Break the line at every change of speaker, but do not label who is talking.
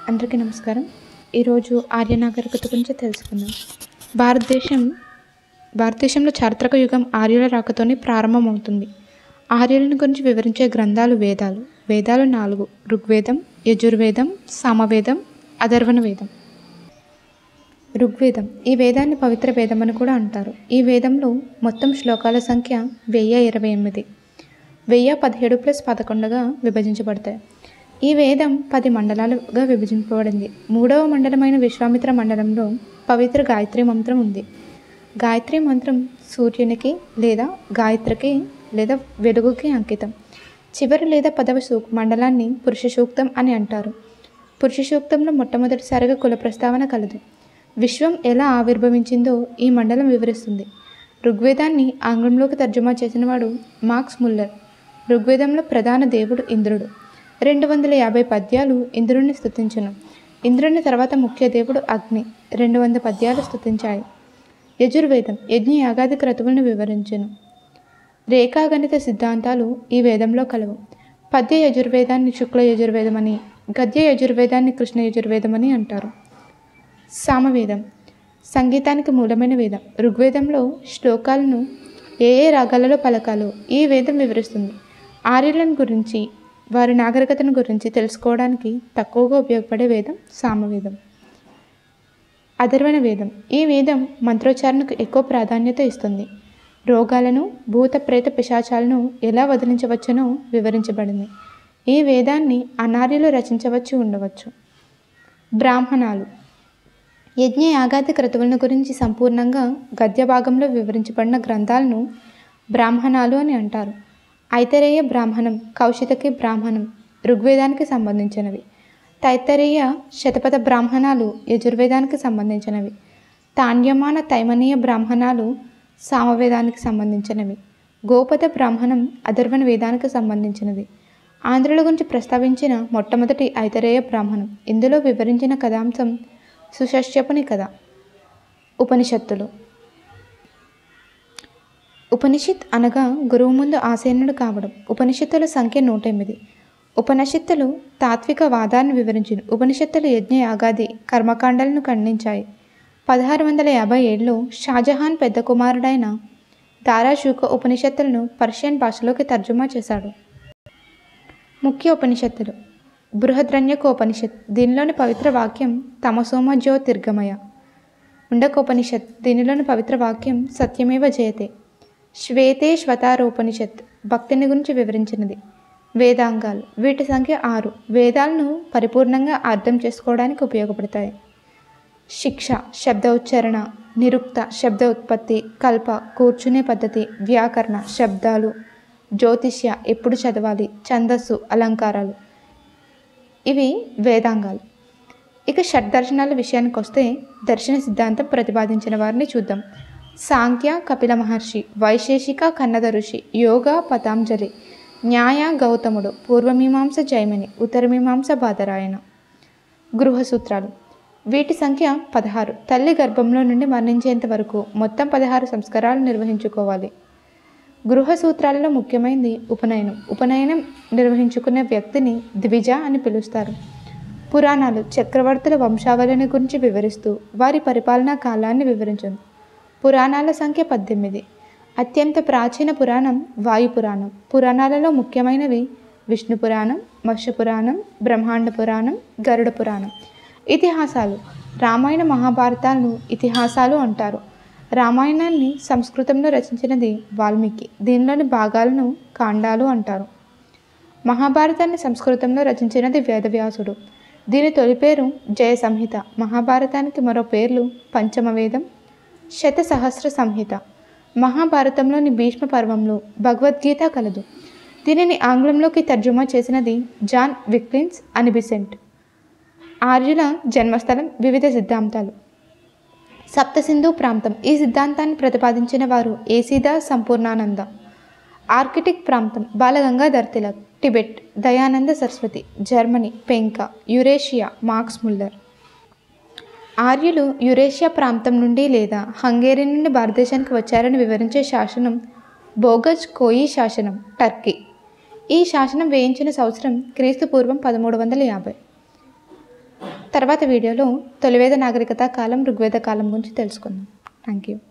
అందరికీ నమస్కారం ఈరోజు ఆర్య నాగరికత గురించి తెలుసుకుందాం భారతదేశం భారతదేశంలో చారిత్రక యుగం ఆర్యుల రాకతోనే ప్రారంభమవుతుంది ఆర్యులను గురించి వివరించే గ్రంథాలు వేదాలు వేదాలు నాలుగు ఋగ్వేదం యజుర్వేదం సామవేదం అధర్వణ వేదం ఋగ్వేదం ఈ వేదాన్ని పవిత్ర వేదం అని కూడా అంటారు ఈ వేదంలో మొత్తం శ్లోకాల సంఖ్య వెయ్యి ఇరవై ఎనిమిది వెయ్యి పదిహేడు ప్లస్ పదకొండుగా విభజించబడతాయి ఈ వేదం పది మండలాలుగా విభజింపబడింది మూడవ మండలమైన విశ్వామిత్ర మండలంలో పవిత్ర గాయత్రి మంత్రం ఉంది గాయత్రి మంత్రం సూర్యునికి లేదా గాయత్రికి లేదా వెలుగుకి అంకితం చివరి లేదా పదవ సూ మండలాన్ని పురుష సూక్తం అని అంటారు పురుష సూక్తంలో మొట్టమొదటిసారిగా కుల ప్రస్తావన కలదు విశ్వం ఎలా ఆవిర్భవించిందో ఈ మండలం వివరిస్తుంది ఋగ్వేదాన్ని ఆంగ్లంలోకి తర్జుమా చేసినవాడు మార్క్స్ ముల్లర్ ఋగ్వేదంలో ప్రధాన దేవుడు ఇంద్రుడు రెండు వందల యాభై పద్యాలు ఇంద్రుడిని స్తుతించను ఇంద్రుని తర్వాత ముఖ్య దేవుడు అగ్ని రెండు వంద పద్యాలు స్తుతించాయి యజుర్వేదం యజ్ఞ యాగాది క్రతువులను వివరించెను రేఖాగణిత సిద్ధాంతాలు ఈ వేదంలో కలవు పద్య యజుర్వేదాన్ని శుక్ల యజుర్వేదమని గద్య యజుర్వేదాన్ని కృష్ణ యజుర్వేదమని అంటారు సామవేదం సంగీతానికి మూలమైన వేదం ఋగ్వేదంలో శ్లోకాలను ఏ ఏ రాగాలలో పలకాలో ఈ వేదం వివరిస్తుంది ఆర్యులను గురించి వారి నాగరికతను గురించి తెలుసుకోవడానికి తక్కువగా ఉపయోగపడే వేదం సామవేదం అధర్వణ వేదం ఈ వేదం మంత్రోచ్చారణకు ఎక్కువ ప్రాధాన్యత ఇస్తుంది రోగాలను భూత ప్రేత పిశాచాలను ఎలా వదిలించవచ్చునో వివరించబడింది ఈ వేదాన్ని అనార్యులు రచించవచ్చు ఉండవచ్చు బ్రాహ్మణాలు యజ్ఞ యాగాది క్రతువులను గురించి సంపూర్ణంగా గద్య భాగంలో వివరించబడిన గ్రంథాలను బ్రాహ్మణాలు అని అంటారు ఐతరేయ బ్రాహ్మణం కౌశితకి బ్రాహ్మణం ఋగ్వేదానికి సంబంధించినవి తైత్తరీయ శతపథ బ్రాహ్మణాలు యజుర్వేదానికి సంబంధించినవి తాండ్యమాన తైమనీయ బ్రాహ్మణాలు సామవేదానికి సంబంధించినవి గోపద బ్రాహ్మణం అధర్వణ వేదానికి సంబంధించినది ఆంధ్రుల గురించి ప్రస్తావించిన మొట్టమొదటి ఐతరేయ బ్రాహ్మణం ఇందులో వివరించిన కథాంశం సుషశ్యపుని కథ ఉపనిషత్తులు ఉపనిషత్ అనగా గురువు ముందు ఆసీనుడు కావడం ఉపనిషత్తుల సంఖ్య నూట ఎనిమిది ఉపనిషత్తులు తాత్విక వాదాన్ని వివరించిన ఉపనిషత్తులు యజ్ఞ యాగాది కర్మకాండాలను ఖండించాయి పదహారు వందల యాభై ఏడులో షాజహాన్ పెద్ద కుమారుడైన దారాషూక ఉపనిషత్తులను పర్షియన్ భాషలోకి తర్జుమా చేశాడు ముఖ్య ఉపనిషత్తులు బృహద్రణ్యక ఉపనిషత్ దీనిలోని పవిత్ర వాక్యం తమసోమ జ్యోతిర్గమయ ఉండకోపనిషత్ దీనిలోని పవిత్ర వాక్యం సత్యమేవ జయతే శ్వేతేశ్వతారోపనిషత్ భక్తిని గురించి వివరించినది వేదాంగాలు వీటి సంఖ్య ఆరు వేదాలను పరిపూర్ణంగా అర్థం చేసుకోవడానికి ఉపయోగపడతాయి శిక్ష శబ్ద ఉచ్చారణ నిరుక్త శబ్ద ఉత్పత్తి కల్ప కూర్చునే పద్ధతి వ్యాకరణ శబ్దాలు జ్యోతిష్య ఎప్పుడు చదవాలి ఛందస్సు అలంకారాలు ఇవి వేదాంగాలు ఇక షడ్దర్శనాల విషయానికి వస్తే దర్శన సిద్ధాంతం ప్రతిపాదించిన వారిని చూద్దాం సాంఖ్య కపిల మహర్షి వైశేషిక కన్నద ఋషి యోగా పతాంజలి న్యాయ గౌతముడు పూర్వమీమాంస జైమిని ఉత్తరమీమాంస బాదరాయణ గృహ సూత్రాలు వీటి సంఖ్య పదహారు తల్లి గర్భంలో నుండి మరణించేంత వరకు మొత్తం పదహారు సంస్కారాలు నిర్వహించుకోవాలి గృహ సూత్రాలలో ముఖ్యమైనది ఉపనయనం ఉపనయనం నిర్వహించుకునే వ్యక్తిని ద్విజ అని పిలుస్తారు పురాణాలు చక్రవర్తుల వంశావళిని గురించి వివరిస్తూ వారి పరిపాలనా కాలాన్ని వివరించను పురాణాల సంఖ్య పద్దెనిమిది అత్యంత ప్రాచీన పురాణం వాయు పురాణం పురాణాలలో ముఖ్యమైనవి విష్ణు పురాణం మత్స్య పురాణం బ్రహ్మాండ పురాణం గరుడ పురాణం ఇతిహాసాలు రామాయణ మహాభారతాలను ఇతిహాసాలు అంటారు రామాయణాన్ని సంస్కృతంలో రచించినది వాల్మీకి దీనిలోని భాగాలను కాండాలు అంటారు మహాభారతాన్ని సంస్కృతంలో రచించినది వేదవ్యాసుడు దీని తొలి పేరు జయ సంహిత మహాభారతానికి మరో పేర్లు పంచమ వేదం శత సహస్ర సంహిత మహాభారతంలోని భీష్మ పర్వంలో భగవద్గీత కలదు దీనిని ఆంగ్లంలోకి తర్జుమా చేసినది జాన్ విక్లిన్స్ అని బిసెంట్ ఆర్యుల జన్మస్థలం వివిధ సిద్ధాంతాలు సప్తసింధు ప్రాంతం ఈ సిద్ధాంతాన్ని ప్రతిపాదించిన వారు ఏసీదా సంపూర్ణానంద ఆర్కిటిక్ ప్రాంతం బాలగంగాధర్ తిలక్ టిబెట్ దయానంద సరస్వతి జర్మనీ పెంక యురేషియా మార్క్స్ ముల్లర్ ఆర్యులు యురేషియా ప్రాంతం నుండి లేదా హంగేరీ నుండి భారతదేశానికి వచ్చారని వివరించే శాసనం బోగజ్ కోయి శాసనం టర్కీ ఈ శాసనం వేయించిన సంవత్సరం క్రీస్తు పూర్వం పదమూడు వందల యాభై తర్వాత వీడియోలో తొలివేద నాగరికత కాలం ఋగ్వేద కాలం గురించి తెలుసుకుందాం థ్యాంక్ యూ